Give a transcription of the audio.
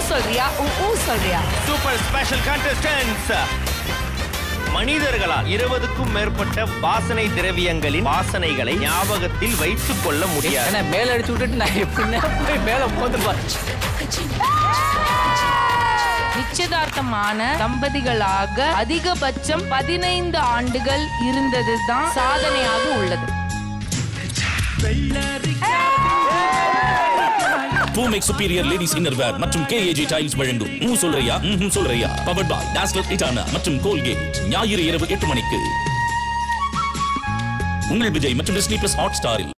சொல்றியா ஊ ஊ சொல்றியா super special contestants மனிதர்களா இருபதுக்கும் மேற்பட்ட வாசனை திரவியங்களின் வாசனைகளை ஞாபகத்தில் வைத்துக் கொள்ள முடியாது என்ன மேல அடிச்சு விட்டுட்டு நான் எப்படின்னா போய் மேல போந்துருப்பேன் நிச்சயதார்த்தமான தம்பதிகளாக அதிகபட்சம் பதினைந்து ஆண்டுகள் இருந்ததுதான் சாதனையாக உள்ளது பூமெக் சுப்பீரியர் லேடிஸ் இன்னர்வேர் மற்றும் கேஏஜி டைல்ஸ் வழங்கும் மூ சொல்றியா ம்ஹும் சொல்றியா பவர்ட் பாய் டாஸ்லர் இட்டானா மற்றும் கோல்கேட் ஞாயிறு இரவு எட்டு மணிக்கு உங்கள் விஜய் மற்றும் டிஸ்னி பிளஸ் ஹாட் ஸ்டாரில்